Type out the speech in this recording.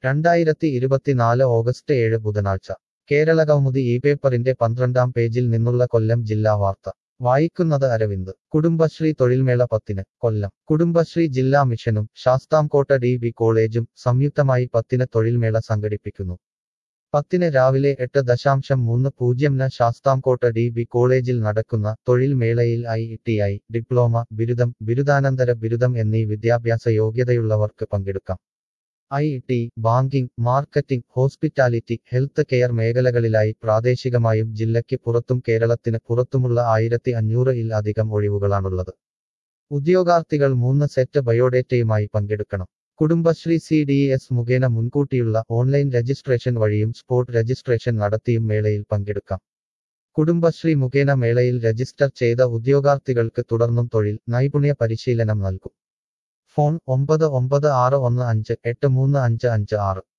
രണ്ടായിരത്തി ഇരുപത്തിനാല് ഓഗസ്റ്റ് ഏഴ് ബുധനാഴ്ച കേരളകൗമുദി ഈ പേപ്പറിന്റെ പന്ത്രണ്ടാം പേജിൽ നിന്നുള്ള കൊല്ലം ജില്ലാ വാർത്ത വായിക്കുന്നത് അരവിന്ദ് കുടുംബശ്രീ തൊഴിൽമേള പത്തിന് കൊല്ലം കുടുംബശ്രീ ജില്ലാ മിഷനും ശാസ്താംകോട്ട ഡി ബി കോളേജും സംയുക്തമായി പത്തിന് തൊഴിൽമേള സംഘടിപ്പിക്കുന്നു പത്തിന് രാവിലെ എട്ട് ദശാംശം മൂന്ന് പൂജ്യംന് ശാസ്താംകോട്ട ഡി ബി കോളേജിൽ നടക്കുന്ന തൊഴിൽ മേളയിൽ ഐ ടി ഐ ഡിപ്ലോമ ബിരുദം ബിരുദാനന്തര ബിരുദം എന്നീ വിദ്യാഭ്യാസ യോഗ്യതയുള്ളവർക്ക് പങ്കെടുക്കാം I T banking marketing hospitality health care മേഖലകളിലായി പ്രാദേശികമായും ജില്ലയ്ക്ക് പുറത്തും കേരളത്തിന് പുറത്തുമുള്ള ആയിരത്തി അഞ്ഞൂറ് ഇൽ അധികം ഒഴിവുകളാണുള്ളത് ഉദ്യോഗാർത്ഥികൾ മൂന്ന് സെറ്റ് ബയോഡേറ്റയുമായി പങ്കെടുക്കണം കുടുംബശ്രീ സി ഡി എസ് മുഖേന മുൻകൂട്ടിയുള്ള ഓൺലൈൻ രജിസ്ട്രേഷൻ വഴിയും സ്പോട്ട് രജിസ്ട്രേഷൻ നടത്തിയും മേളയിൽ പങ്കെടുക്കാം കുടുംബശ്രീ മുഖേന മേളയിൽ രജിസ്റ്റർ ചെയ്ത ഉദ്യോഗാർത്ഥികൾക്ക് തുടർന്നും തൊഴിൽ നൈപുണ്യ പരിശീലനം നൽകും ഫോൺ ഒമ്പത് ഒമ്പത് ആറ് ഒന്ന് അഞ്ച് എട്ട് മൂന്ന് അഞ്ച് അഞ്ച് ആറ്